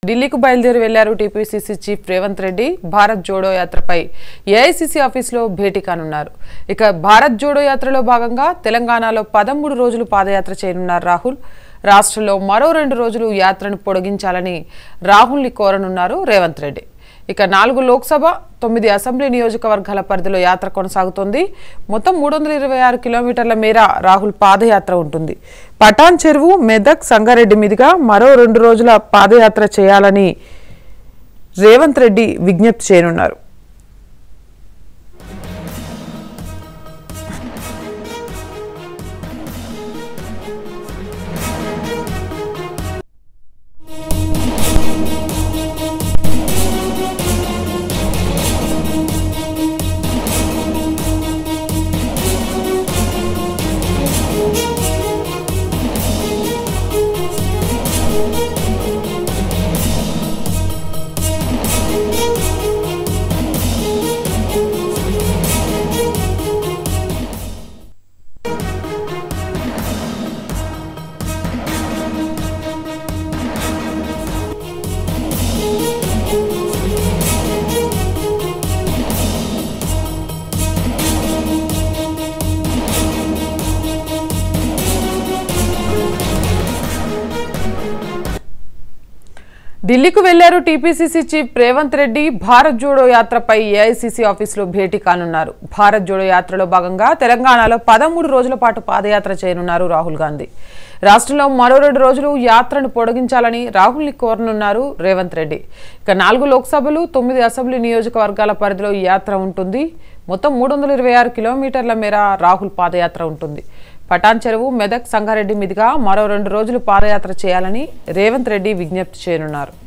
ఢిల్లీకి బయలుదేరి వెళ్లారు టీపీసీసీ చీఫ్ రేవంత్ రెడ్డి భారత్ జోడో యాత్రపై ఏఐసీసీ ఆఫీసులో భేటీ కానున్నారు ఇక భారత్ జోడో యాత్రలో భాగంగా తెలంగాణలో పదమూడు రోజులు పాదయాత్ర చేయనున్నారు రాహుల్ రాష్ట్రంలో మరో రెండు రోజులు యాత్రను పొడిగించాలని రాహుల్ని కోరనున్నారు రేవంత్ రెడ్డి ఇక నాలుగు లోక్సభ తొమ్మిది అసెంబ్లీ నియోజకవర్గాల పరిధిలో యాత్ర కొనసాగుతోంది మొత్తం మూడు వందల ఇరవై ఆరు కిలోమీటర్ల మేర రాహుల్ పాదయాత్ర ఉంటుంది పటాన్ చెరువు మెదక్ సంగారెడ్డి మీదుగా మరో రెండు రోజుల పాదయాత్ర చేయాలని రేవంత్ రెడ్డి విజ్ఞప్తి చేయనున్నారు ఢిల్లీకి వెళ్లారు టీపీసీసీ చీఫ్ రేవంత్ రెడ్డి భారత్ జోడో యాత్రపై ఏఐసీసీ ఆఫీసులో భేటీ కానున్నారు భారత్ జోడో యాత్రలో భాగంగా తెలంగాణలో పదమూడు రోజుల పాటు పాదయాత్ర చేయనున్నారు రాహుల్ గాంధీ రాష్ట్రంలో మరో రెండు రోజులు యాత్రను పొడిగించాలని రాహుల్ని కోరనున్నారు రేవంత్ రెడ్డి ఇక నాలుగు లోక్సభలు తొమ్మిది అసెంబ్లీ నియోజకవర్గాల పరిధిలో ఈ యాత్ర ఉంటుంది మొత్తం మూడు వందల ఇరవై ఆరు కిలోమీటర్ల మేర రాహుల్ పాదయాత్ర ఉంటుంది పటాన్ చెరువు మెదక్ సంగారెడ్డి మీదుగా మరో రెండు రోజులు పాదయాత్ర చేయాలని రేవంత్ రెడ్డి విజ్ఞప్తి చేయనున్నారు